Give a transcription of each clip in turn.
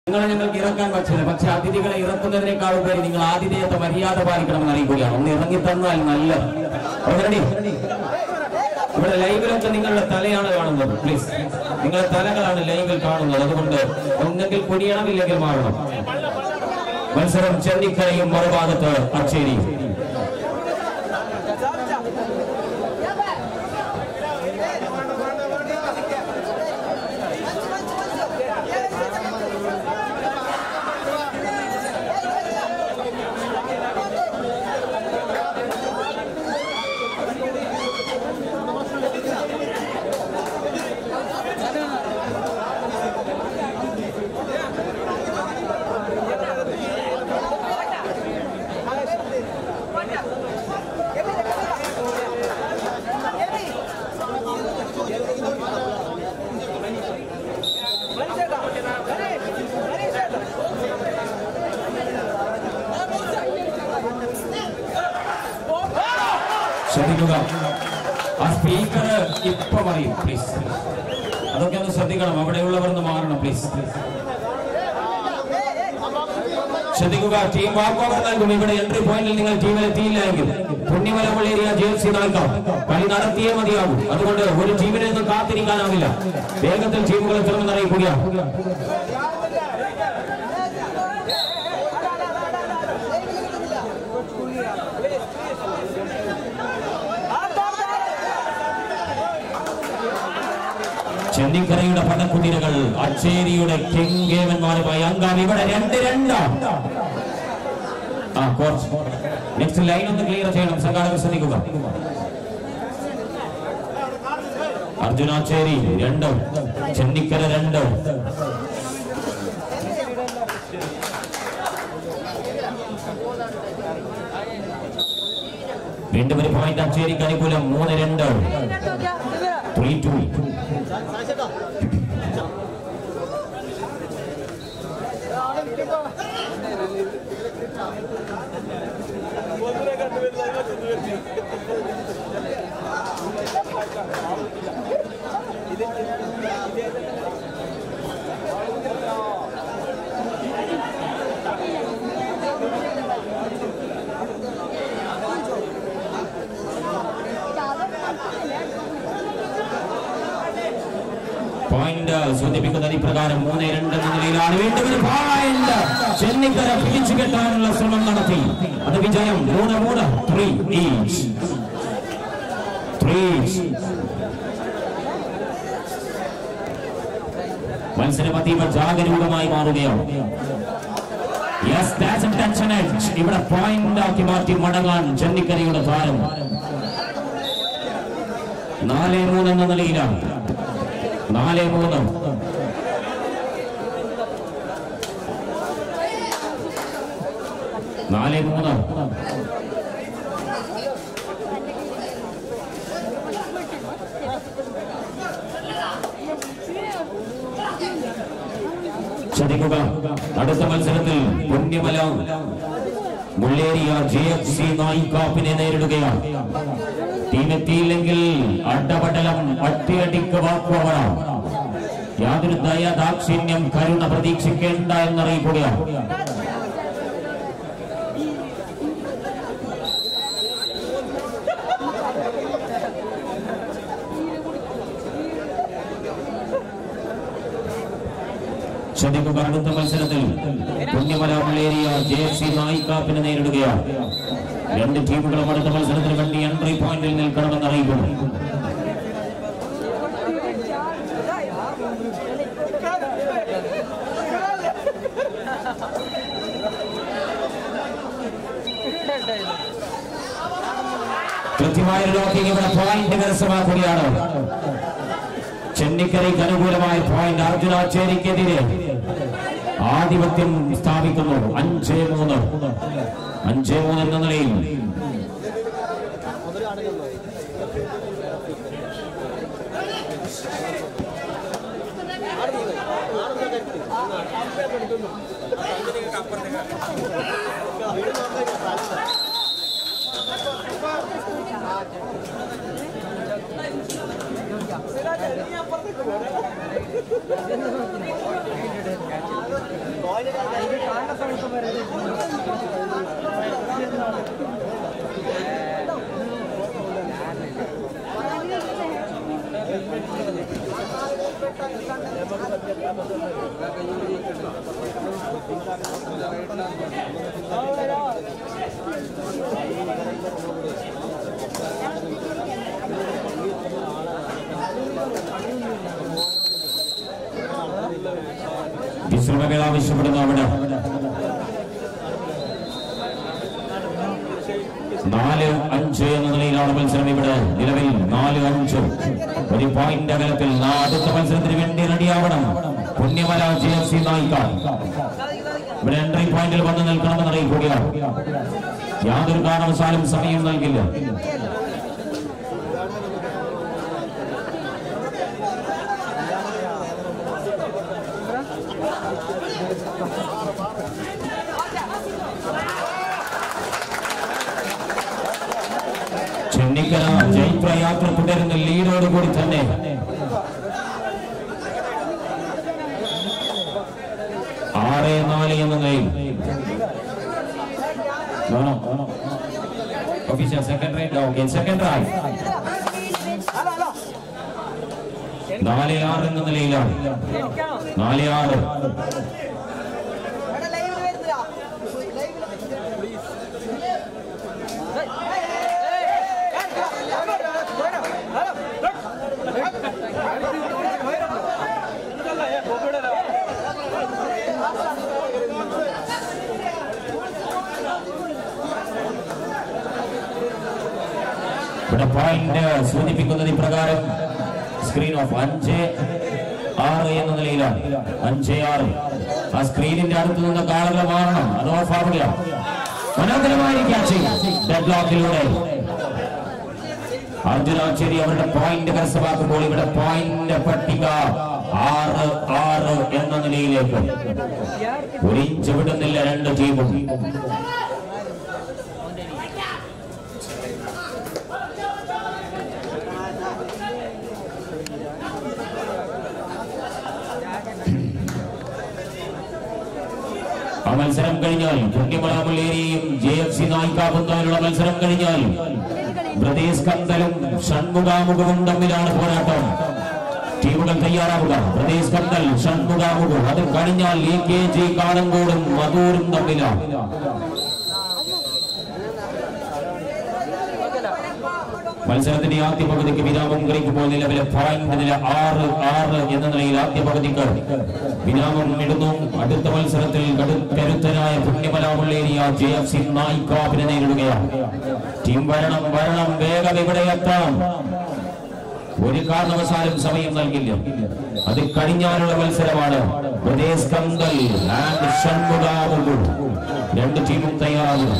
നിങ്ങളെ ഞങ്ങൾക്ക് ഇറക്കാൻ പറ്റില്ല പക്ഷെ അതിഥികളെ ഇറക്കുന്നതിനേക്കാൾ ഉപരി നിങ്ങൾ ആതിഥേയത്തെ മര്യാദ പാലിക്കണമെന്ന് അറിയിക്കുകയാണ് ഒന്ന് ഇറങ്ങി തന്നാൽ നല്ല റെഡി ഇവിടെ ലൈവിലൊക്കെ നിങ്ങളുടെ തലയാണ് കാണുന്നത് പ്ലീസ് നിങ്ങളുടെ തലകളാണ് ലൈവിൽ കാണുന്നത് അതുകൊണ്ട് ഒന്നെങ്കിൽ കുനിയണം ഇല്ലെങ്കിൽ മാറണം മത്സരം ചെന്നിക്കരയും മറുഭാഗത്ത് അച്ചേരി ശ്രദ്ധിക്കുക ആ സ്പീക്കർ ഇപ്പൊ പറയും പ്ലീസ് അതൊക്കെ ഒന്ന് ശ്രദ്ധിക്കണം അവിടെയുള്ളവർ ഒന്ന് മാറണം പ്ലീസ് ശ്രദ്ധിക്കുക ടീം വാക്ക് ഓവർ നൽകും ഇവിടെ എൻട്രി പോയിന്റിൽ നിങ്ങൾ ടീമിൽ എത്തിയില്ല എങ്കിൽ Punyamala area J F C നൽകാം കളി നടത്തിയേ മതിയാകും അതുകൊണ്ട് ഒരു ടീമിനെ ഒന്നും കാത്തിരിക്കാനാവില്ല വേഗത്തിൽ ടീമുകൾ എത്തണമെന്ന് അറിയിക്കുകയാണ് ചെന്നിക്കരയുടെ പടക്കുതിരകൾ അച്ചേരിയുടെ കിങ്കേവന്മാരുമായി അങ്കാം ഇവിടെ രണ്ട് രണ്ടാം ആ കോച്ച് നെക്സ്റ്റ് ലൈൻ ഒന്ന് ക്ലിയർ ചെയ്യണം സംഘാടകർ ശ്രദ്ധിക്കുക അർജുനാച്ചേരി രണ്ട് ചെന്നിക്കര രണ്ട് വീണ്ടും ഒരു പോയിന്റ് അച്ചേരിക്ക് അനുകൂലം മൂന്ന് രണ്ട് ത്രീ ടു പോയിന്റ് സൂചിപ്പിക്കുന്നത് ഇപ്രകാരം മൂന്ന് രണ്ട് എന്ന നിലയിലാണ് വീണ്ടും ഒരു പോയിന്റ് ചെന്നിക്കര പിടിച്ചു കെട്ടാനുള്ള ശ്രമം നടത്തി അത് വിജയം മൂന്ന് മൂന്ന് ത്രീ ഈച്ച് ത്രീ മത്സരം അതീവ ജാഗരൂകമായി മാറുകയാണ് yes that's a touch and edge ഇവിടെ പോയിന്റ് ആക്കി മാറ്റി മടങ്ങാൻ ചെന്നിക്കരയുടെ താരം നാല് മൂന്ന് എന്ന നിലയിലാണ് നാല് മൂന്ന് നാല് മൂന്ന് ശ്രദ്ധിക്കുക അടുത്ത മത്സരത്തിൽ Punyamala Mulleriya J F C നായിക്കാപ്പിനെ നേരിടുകയാണ് ടീമെത്തിയില്ലെങ്കിൽ അഡപടലം ഒറ്റയടിക്ക് വാക്കുവണം യാതൊരു ദയ ദാക്ഷിണ്യം കരുണ പ്രതീക്ഷിക്കേണ്ട എന്നറിയിക്കുകയാണ് ശ്രദ്ധിക്കുക അടുത്ത മത്സരത്തിൽ Punyamala Mulleriya J F C നായിക്കാപ്പിനെ നേരിടുകയാണ് രണ്ട് ടീമുകളും അടുത്ത മത്സരത്തിന് വേണ്ടി എൻട്രി പോയിന്റിൽ നിൽക്കണമെന്ന് അറിയിക്കുന്നു കൃത്യമായ ഒരു ലോക്കിംഗ് ഇവിടെ പോയിന്റ് കരസ്ഥമാക്കുകയാണ് ചെന്നിക്കരയ്ക്ക് അനുകൂലമായ പോയിന്റ് അർജുനാച്ചേരിക്കെതിരെ ആധിപത്യം സ്ഥാപിക്കുന്നു അഞ്ച് മൂന്ന് അഞ്ച് മൂന്ന് എന്ന നിലയിൽ വിശ്രമവേള ആവശ്യപ്പെടുന്നു അവിടെ നാല് അഞ്ച് എന്ന നിലയിലാണ് മത്സരം ഇവിടെ നിലവിൽ നാല് അഞ്ച് ഒരു പോയിന്റ് അകലത്തിൽ നാ- അടുത്ത മത്സരത്തിന് വേണ്ടി റെഡിയാവണം പുണ്യമല ജെ എഫ് സി നായിക്ക ഇവിടെ എൻട്രി പോയിന്റിൽ വന്ന് നിൽക്കണമെന്ന് അറിയിക്കുകയാണ് യാതൊരു കാരണവശാലും സമയം നൽകില്ല ചെന്നിക്കര ജൈത്ര യാത്ര തുടരുന്ന ലീഡോടുകൂടി തന്നെ ആറ് നാല് എന്ന നിലയിൽ വേണോ ഓഫീസർ സെക്കൻഡറി ഓക്കെ സെക്കൻഡറി നാല് ആറ് എന്ന നിലയിലാണ് നാല് ആറ് ഇവിടെ പോയിന്റ് സൂചിപ്പിക്കുന്നത് ഇപ്രകാരം സ്ക്രീൻ ഓഫ് അഞ്ച് ആറ് എന്ന നിലയിലാണ് അഞ്ച് ആറ് ആ സ്ക്രീനിന്റെ അടുത്ത് നിന്ന് കാളുകൾ മാറണം അത് ഓഫ് ആവില്ല മനോഹരമായ ക്യാച്ചിങ് ഡെഡ് ലോക്കിലൂടെ അർജുനാച്ചേരി അവരുടെ പോയിന്റ് കരസ്ഥമാക്കുമ്പോൾ ഇവിടെ പോയിന്റ് പട്ടിക ആറ് ആറ് എന്ന നിലയിലേക്ക് ഒരു ഇഞ്ച് വിടുന്നില്ല രണ്ട് ടീമും ആ മത്സരം കഴിഞ്ഞാൽ പുണ്യമലാമുള്ളേരിയും ജെ എഫ് സി നായിക്കാവും തമ്മിലുള്ള മത്സരം കഴിഞ്ഞാൽ ബ്രദേശ് കന്തലും ഷൺമുഖാമുഖവും തമ്മിലാണ് പോരാട്ടം ടീമുകൾ തയ്യാറാവുക പ്രദേശ് കന്തൽ ഷൺമുഖാമുഖം അത് കഴിഞ്ഞാൽ എ കെ ജി കാളങ്കോടും മധൂരും തമ്മിലാണ് മത്സരത്തിന്റെ ആദ്യ പകുതിക്ക് വിരാമം കഴിക്കുമ്പോൾ നിലവിലെ പോയിന്റ് നില ആറ് ആറ് എന്ന നിലയിൽ ആദ്യ പകുതിക്ക് വിരാമം ഇടുന്നു അടുത്ത മത്സരത്തിൽ കടു- കരുത്തനായ പുണ്യമലാമുള്ളേരിയ ജെ എഫ് സി നായിക്കാവിനെ നേരിടുകയാണ് ടീം വരണം വരണം വേഗം ഇവിടെ എത്താം ഒരു കാരണവശാലും സമയം നൽകില്ല അത് കഴിഞ്ഞാലുള്ള മത്സരമാണ് പ്രദേശ് കന്തൽ ആൻഡ് ഷൺമുഖാമുഖു രണ്ട് ടീമും തയ്യാറാകുന്നു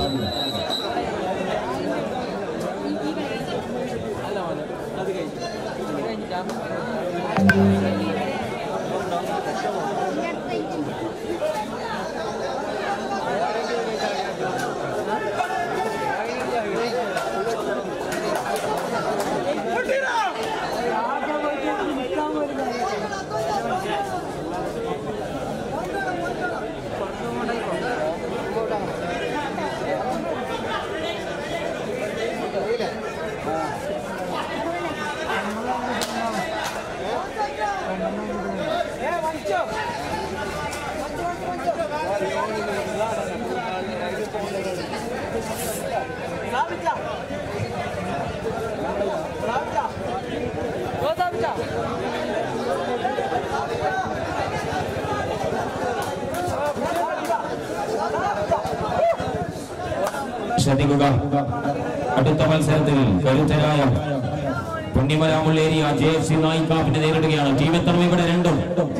ശ്രദ്ധിക്കുക അടുത്ത മത്സരത്തിൽ കരുത്തരായ പുണ്യമരാമുള്ളേരിയ ജെ എഫ് സി നായിക്കാപ്പിനെ നേരിടുകയാണ് ടീം എത്ര ഇവിടെ രണ്ടും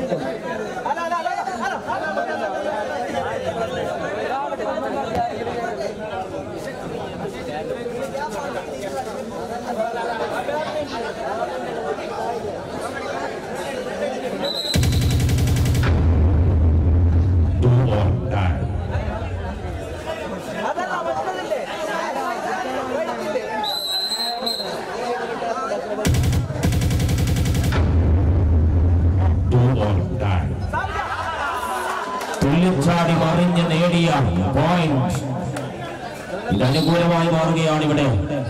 Do or die. ചാടി മറിഞ്ഞ് നേടിയ പോയിന്റ് ഇത് അനുകൂലമായി മാറുകയാണ് ഇവിടെ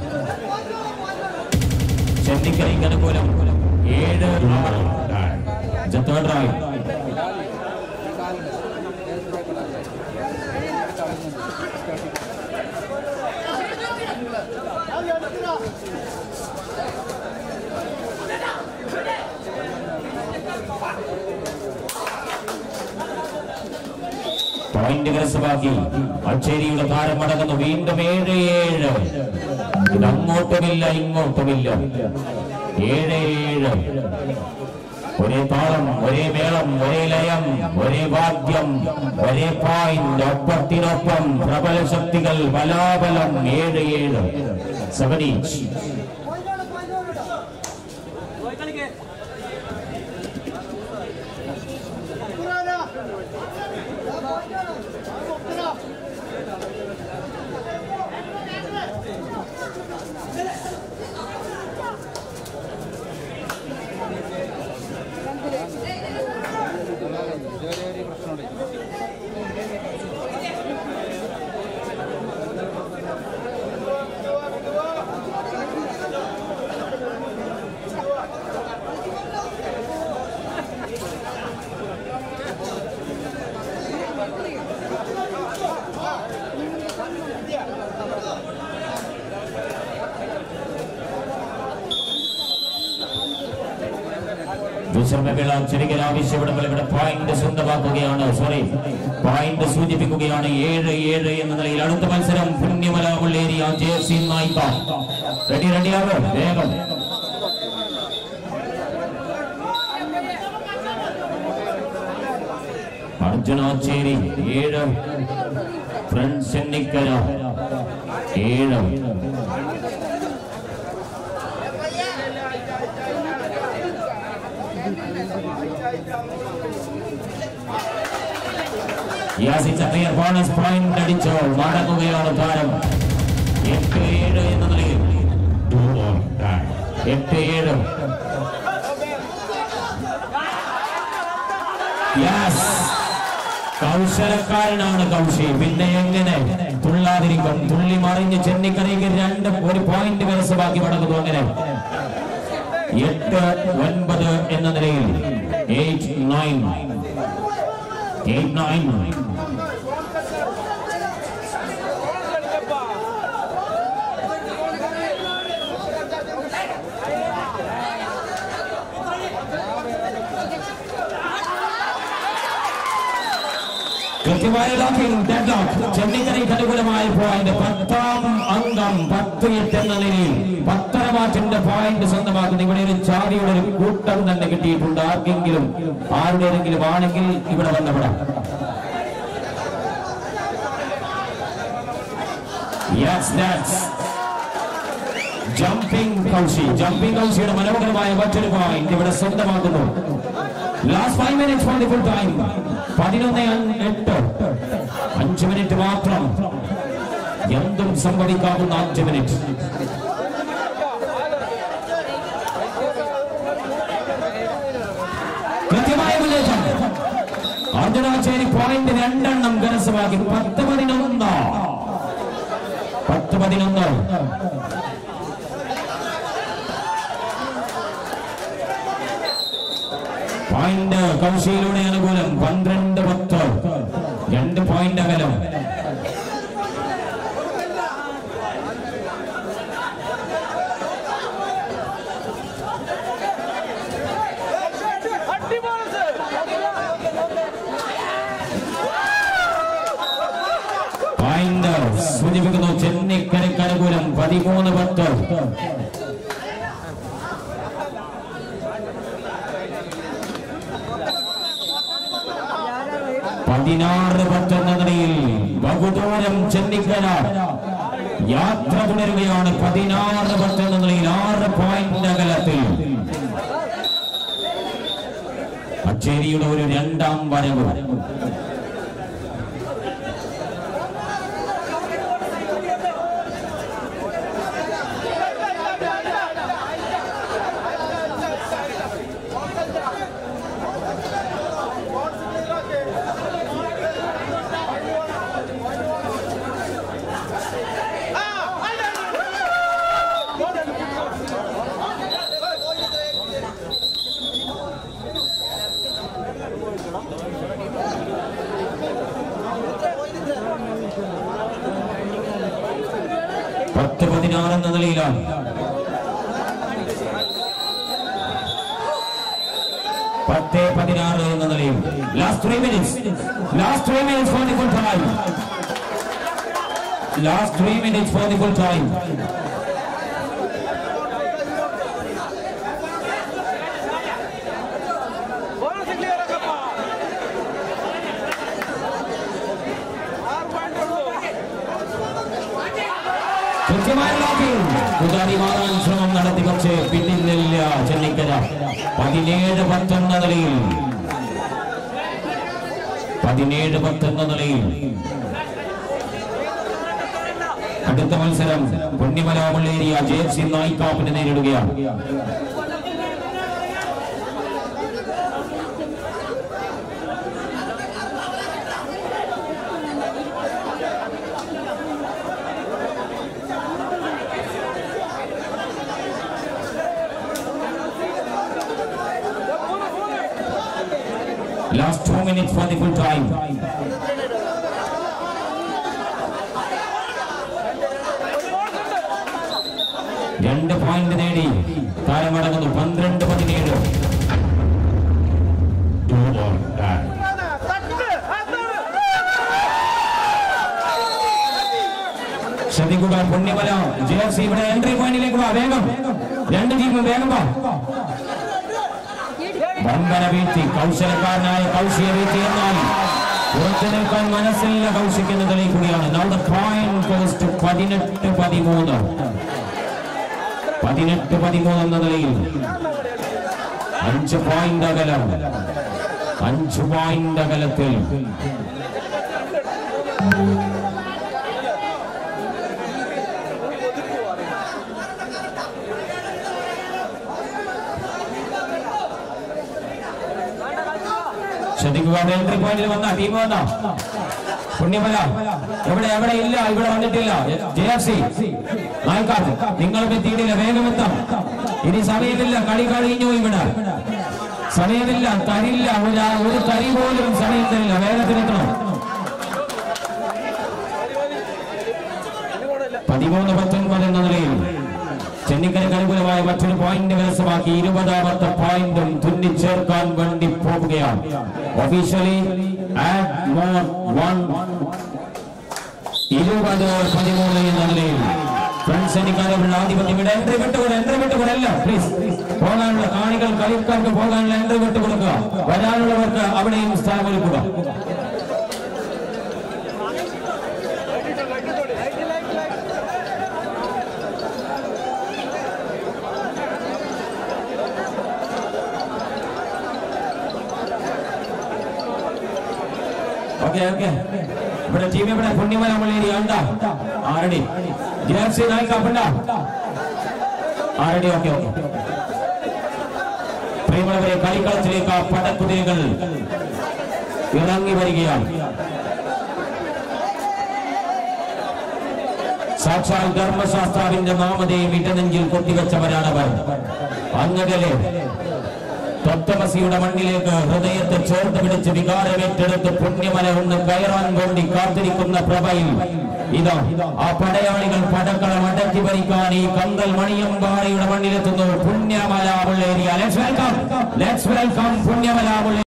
ചെന്നിക്കരയ്ക്ക് അനുകൂലം ഏഴ് ആറ് തേർഡ് റൈറ്റ് പോയിന്റ് കരസ്ഥമാക്കി അച്ചേരിയുടെ താരം മടങ്ങുന്നു വീണ്ടും ഏഴ് ഏഴ് ഇത് അങ്ങോട്ടുമില്ല ഇങ്ങോട്ടുമില്ല ഏഴ് ഏഴ് ഒരേ താളം ഒരേ മേളം ഒരേ ലയം ഒരേ വാദ്യം ഒരേ പോയിന്റ് ഒപ്പത്തിനൊപ്പം പ്രബല ശക്തികൾ ബലാബലം ഏഴ് ഏഴ് സെവൻ ഈച്ച് ചെറിയൊരു പ്രശ്നമുണ്ട് വിശ്രമവേള ചെറിയ ആവശ്യപ്പെടുമ്പോൾ ഇവിടെ പോയിന്റ് സ്വന്തമാക്കുകയാണ് സോറി പോയിന്റ് സൂചിപ്പിക്കുകയാണ് ഏഴ് ഏഴ് എന്ന നിലയിൽ അടുത്ത മത്സരം പുണ്യമല ഉള്ളേരിയ ജെ സി നായിക്ക റെഡി റെഡിയാവ് വേഗം അർജുനാച്ചേരി ഏഴ് ഫ്രണ്ട്സ് ചെന്നിക്കര ഏഴ് യാസി ചക്രിയ ബോണസ് പോയിന്റ് അടിച്ചോ മടങ്ങുകയാണ് താരം എട്ട് ഏഴ് എന്ന നിലയിൽ എട്ട് ഏഴ് യെസ് കൗശലക്കാരനാണ് കൗശി പിന്നെ എങ്ങനെ തുള്ളാതിരിക്കും തുള്ളി മറിഞ്ഞ് ചെന്നിക്കരയ്ക്ക് രണ്ട് ഒരു പോയിന്റ് കരസ്ഥമാക്കി മടങ്ങുന്നു അങ്ങനെ എട്ട് ഒൻപത് എന്ന നിലയിൽ എയ്റ്റ് നയൻ എയ്റ്റ് നയൻ കൃത്യമായ ലോക്കിംഗ് ഡെഡ് ലോക്ക് ചെന്നിക്കരയ്ക്ക് അനുകൂലമായ പോയിന്റ് പത്താം അംഗം പത്ത് എട്ട് എന്ന നിലയിൽ പത്തര മാറ്റിന്റെ പോയിന്റ് സ്വന്തമാക്കുന്ന ഇവിടെ ഒരു ചാരിയുടെ ഒരു കൂട്ടം തന്നെ കിട്ടിയിട്ടുണ്ട് ആർക്കെങ്കിലും ആരുടെയെങ്കിലും ആണെങ്കിൽ ഇവിടെ വന്നപ്പെടാം yes that's jumping Kaushi jumping കൗശിയുടെ മനോഹരമായ മറ്റൊരു പോയിന്റ് ഇവിടെ സ്വന്തമാക്കുന്നു last five minutes for the full time പതിനൊന്ന് എട്ട് അഞ്ച് മിനിറ്റ് മാത്രം എന്തും സംഭവിക്കാവുന്ന അഞ്ച് മിനിറ്റ് കൃത്യമായ വിലേഖം അർജുനാചേരി പോയിന്റ് രണ്ടെണ്ണം കരസ്ഥമാക്കി പത്ത് പതിനൊന്ന് പത്ത് പതിനൊന്ന് പോയിന്റ് കൗശിയിലൂടെ അനുകൂലം പന്ത്രണ്ട് പത്ത് രണ്ട് പോയിന്റ് അകലം പോയിന്റ് സൂചിപ്പിക്കുന്നു ചെന്നിക്കരയ്ക്ക് അനുകൂലം പതിമൂന്ന് പത്ത് പതിനാറ് പത്ത് എന്ന നിലയിൽ ബഹുദൂരം ചെന്നിക്കര യാത്ര തുടരുകയാണ് പതിനാറ് പത്ത് എന്ന നിലയിൽ ആറ് പോയിന്റ് അകലത്തിൽ അച്ചേരിയുടെ ഒരു രണ്ടാം വരവ് പത്ത് പതിനാറ് എന്ന നിലയിലാണ് പത്ത് പതിനാറ് എന്ന നിലയിൽ last three minutes last three minutes for the full time last three minutes for the full time bonus clear ആക്കപ്പാ ആറ് പോയിന്റ് ഉള്ളൂ കൃത്യമായ ലോക്കിംഗ് പുതാരി മാറാൻ ശ്രമം നടത്തി പക്ഷേ പിന്നില്ല ചെന്നിക്കര പതിനേഴ് പത്തെന്ന നിലയിൽ പതിനേഴ് പത്തെന്ന നിലയിൽ അടുത്ത മത്സരം പുണ്യമലാമുള്ളേരിയ ജെ എഫ് സി നായിക്കാപ്പിനെ നേരിടുകയാണ് last two minutes for the full time രണ്ട് പോയിന്റ് നേടി താരമടങ്ങുന്നു പന്ത്രണ്ട് പതിനേഴ് തട്ട് അതാണ് ശ്രദ്ധിക്കുക പുണ്യമല ജെ എഫ് സി ഇവിടെ എൻട്രി പോയിന്റിലേക്ക് വാ വേഗം രണ്ട് ടീമും വേഗം വാ വമ്പന വീഴ്ത്തി കൗശലക്കാരനായ കൗശിയെ വീഴ്ത്തി എന്നാൽ പുറത്തു നിൽക്കാൻ മനസ്സില്ല കൗശിക്കുന്ന തെളിയിക്കുകയാണ് Now the point goes to പതിനെട്ട് പതിമൂന്ന് പതിനെട്ട് പതിമൂന്ന് എന്ന നിലയിൽ അഞ്ച് പോയിന്റ് അകലം അഞ്ച് പോയിന്റ് അകലത്തിൽ ശ്രദ്ധിക്കുക എൻട്രി പോയിന്റിൽ വന്ന ടീം വന്ന പുണ്യമല എവിടെ എവിടെ ഇല്ല ഇവിടെ വന്നിട്ടില്ല ജെ എഫ് സി നാൽക്കാട്ട് നിങ്ങളും എത്തിയിട്ടില്ല വേഗം എത്താം ഇനി സമയമില്ല കളി കഴിഞ്ഞു ഇവിടെ സമയമില്ല തരില്ല ഒരു ഒരു തരി പോലും സമയം തരില്ല വേഗത്തിലെത്തണം പതിമൂന്ന് പത്തൊൻപത് എന്ന നിലയിൽ ചെന്നിക്കരക്ക് അനുകൂലമായ മറ്റൊരു പോയിന്റ് കരസ്ഥമാക്കി ഇരുപതാമത്തെ പോയിന്റും തുന്നിച്ചേർക്കാൻ വേണ്ടി പോവുകയാണ് ഒഫീഷ്യലി ഇരുപത് പതിമൂന്ന് എന്ന നിലയിൽ ഫ്രണ്ട്സ് എനിക്കാരുള്ള ആധിപത്യം ഇവിടെ എൻട്രി വിട്ടുകൂടെ എൻട്രി വിട്ടുകൂടല്ല പ്ലീസ് പോകാനുള്ള കാണികൾ കളിക്കാർക്ക് പോകാനുള്ള എൻട്രി വിട്ടുകൊടുക്കുക വരാനുള്ളവർക്ക് അവിടെയും സ്ഥാനമൊരുക്കുക ഓക്കെ ഓക്കെ ഇവിടെ ടീം ഇവിടെ പുണ്യമല മള്ളേരി ഉണ്ട ആരടി ജേർസി നായിക്കാപ്പുണ്ട ആരടി ഓക്കെ ഓക്കെ പ്രിയമുള്ളവരെ കളിക്കളത്തിലേക്ക് ആ പടക്കുതിരകൾ ഇറങ്ങി വരികയാണ് സാക്ഷാൽ ധർമ്മശാസ്ത്രാവിന്റെ നാമതയും ഇടനെഞ്ചിൽ കൊത്തിവെച്ചവരാണവർ അങ്ങകലെ തത്വമസിയുടെ മണ്ണിലേക്ക് ഹൃദയത്തെ ചേർത്ത് പിടിച്ച് വികാരമേറ്റെടുത്ത് പുണ്യമല ഒന്ന് കയറാൻ വേണ്ടി കാത്തിരിക്കുന്ന പ്രഭയിൽ ഇതാ ആ പടയാളികൾ പടക്കളം അടക്കി ഭരിക്കാൻ ഈ കങ്കൽ മണിയമ്പാറയുടെ മണ്ണിലെത്തുന്നു Punyamala Mulleriya let's welcome let's welcome Punyamala Mulleria